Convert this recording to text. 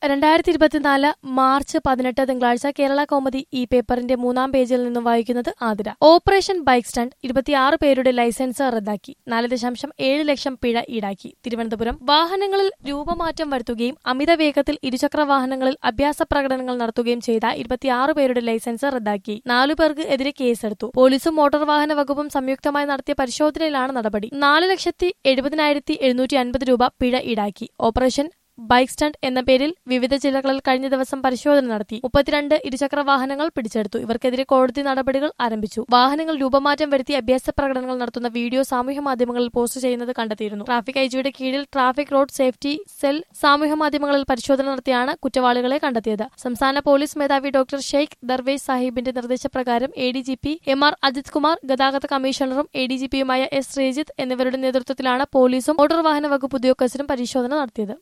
രണ്ടായിരത്തി ഇരുപത്തിനാല് മാർച്ച് പതിനെട്ട് തിങ്കളാഴ്ച കേരള കോമഡി ഈ പേപ്പറിന്റെ മൂന്നാം പേജിൽ നിന്നും വായിക്കുന്നത് ആതിര ഓപ്പറേഷൻ ബൈക്ക് സ്റ്റണ്ട് ഇരുപത്തിയാറ് പേരുടെ ലൈസൻസ് റദ്ദാക്കി നാല് ദശാംശം ഏഴ് ലക്ഷം പിഴ ഈടാക്കി തിരുവനന്തപുരം വാഹനങ്ങളിൽ രൂപമാറ്റം വരുത്തുകയും അമിത വേഗത്തിൽ ഇരുചക്ര വാഹനങ്ങളിൽ അഭ്യാസ പ്രകടനങ്ങൾ നടത്തുകയും ചെയ്ത ഇരുപത്തിയാറ് പേരുടെ ലൈസൻസ് റദ്ദാക്കി നാലു പേർക്ക് എതിരെ കേസെടുത്തു പോലീസും മോട്ടോർ വാഹന വകുപ്പും സംയുക്തമായി നടത്തിയ പരിശോധനയിലാണ് നടപടി നാല് ലക്ഷത്തി എഴുപതിനായിരത്തി എഴുന്നൂറ്റി അൻപത് രൂപ പിഴ ഈടാക്കി ഓപ്പറേഷൻ ബൈക്ക് സ്റ്റണ്ട് എന്ന പേരിൽ വിവിധ ജില്ലകളിൽ കഴിഞ്ഞ ദിവസം പരിശോധന നടത്തി മുപ്പത്തിരണ്ട് ഇരുചക്ര വാഹനങ്ങൾ പിടിച്ചെടുത്തു ഇവർക്കെതിരെ കോടതി നടപടികൾ ആരംഭിച്ചു വാഹനങ്ങൾ രൂപമാറ്റം വരുത്തി അഭ്യാസ പ്രകടനങ്ങൾ നടത്തുന്ന വീഡിയോ സാമൂഹ്യ മാധ്യമങ്ങളിൽ പോസ്റ്റ് ചെയ്യുന്നത് കണ്ടെത്തിയിരുന്നു ട്രാഫിക് ഐജിയുടെ കീഴിൽ ട്രാഫിക് റോഡ് സേഫ്റ്റി സെൽ സാമൂഹ്യ മാധ്യമങ്ങളിൽ പരിശോധന നടത്തിയാണ് കുറ്റവാളികളെ കണ്ടെത്തിയത് സംസ്ഥാന പോലീസ് മേധാവി ഡോക്ടർ ഷെയ്ഖ് ദർവേസ് സാഹിബിന്റെ നിർദ്ദേശപ്രകാരം A D G P M R Ajith Kumar ഗതാഗത കമ്മീഷണറും എ ഡി ജി പിയുമായ എസ് ശ്രീജിത്ത് എന്നിവരുടെ നേതൃത്വത്തിലാണ് പോലീസും മോട്ടോർ വാഹന വകുപ്പ് ഉദ്യോഗസ്ഥരും പരിശോധന നടത്തിയത്